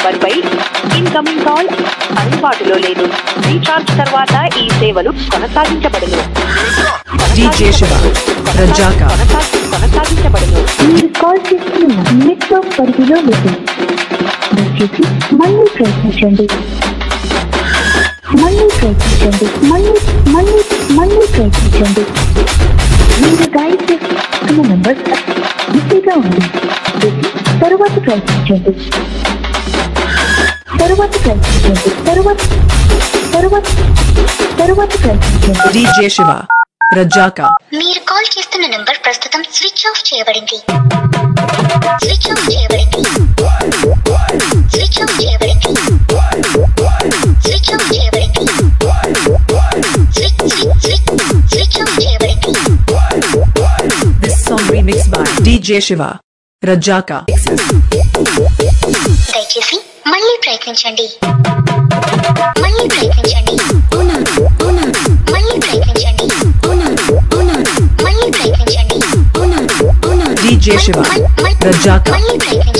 నంబర్పై incoming call అందుబాటులో లేదు recharge తర్వాత ఈ సేవలు కొనసాగించబడును DJ శివ, రజాక. కొనసా- కొనసాగించబడును మీరు కాల్ చేస్తున్న నెట్వర్క్ పరిధిలో లేదు దయచేసి మళ్ళీ ప్రయత్నించండి మళ్ళీ ప్రయత్నించండి మళ్ళీ మళ్ళీ మళ్ళీ ప్రయత్నించండి మీరు డయల్ చేస్తున్న నంబర్ బిజీగా ఉంది దయచేసి తరువాత ప్రయత్నించండి తరువాత ప్రయత్నించండి తరువాత తరువాత తరువాత ప్రయత్నించండి DJ శివ రజాక మీరు కాల్ చేస్తున్న నంబర్ ప్రస్తుతం స్విచ్ ఆఫ్ చేయబడింది స్విచ్ ఆఫ్ చేయబడింది స్విచ్ ఆఫ్ చేయబడింది స్విచ్ ఆఫ్ చేయబడింది switch switch switch switch off చేయబడింది This song remixed by DJ Shiva Rajaka దయచేసి మళ్ళీ ప్రయత్నించండి మళ్ళీ ప్రయత్నించండి మళ్ళీ ప్రయత్నించండి మళ్ళీ ప్రయత్నించండి DJ Shiva Rajaka మళ్ళీ ప్రయత్నించండి